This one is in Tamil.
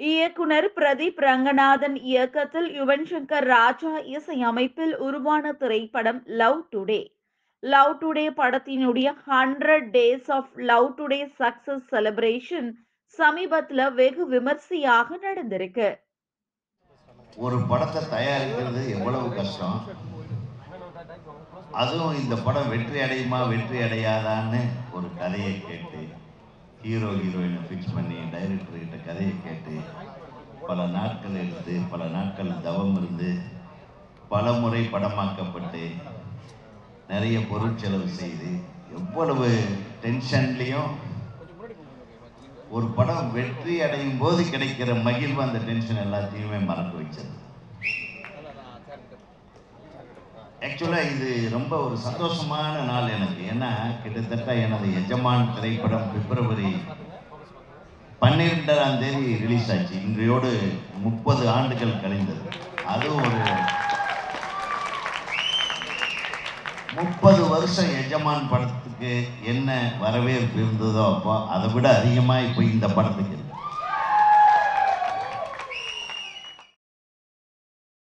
இயக்குனர் பிரதீப் ரங்கநாதன் இயக்கத்தில் யுவன் சங்கர் ராஜா இசையமைப்பில் உருவான திரைப்படம் லவ் டுடே லவ் டுடே படத்தினுடைய hundred days of love today success celebration சமீபத்துல வெகு விமர்சையாக நடந்திருக்கு ஒரு படத்தை தயாரிக்கிறது எவ்வளவு கஷ்டம் அதுவும் இந்த படம் வெற்றி அடையுமா வெற்றி அடையாதான்னு ஒரு கதையை கேட்டு ஹீரோ ஹீரோயினை ஃபிக்ஸ் பண்ணி டைரக்டர்கிட்ட கதையை கேட்டு பல நாட்கள் எடுத்து பல நாட்கள் தவம் இருந்து பல முறை படமாக்கப்பட்டு நிறைய பொருட்செலவு செய்து எவ்வளவு டென்ஷன்லேயும் ஒரு படம் வெற்றி அடையும் போது கிடைக்கிற மகிழ்வு அந்த டென்ஷன் எல்லாத்தையுமே மறக்க வச்சது ஆக்சுவலாக இது ரொம்ப ஒரு சந்தோஷமான நாள் எனக்கு ஏன்னா கிட்டத்தட்ட எனது எஜமான் திரைப்படம் பிப்ரவரி பன்னிரெண்டாம் தேதி ரிலீஸ் ஆச்சு இன்றையோடு முப்பது ஆண்டுகள் கழிந்தது அதுவும் ஒரு முப்பது வருஷம் எஜமான் படத்துக்கு என்ன வரவேற்பு இருந்ததோ அப்போ அதை விட அதிகமாக இப்போ இந்த படத்துக்கு இருக்கு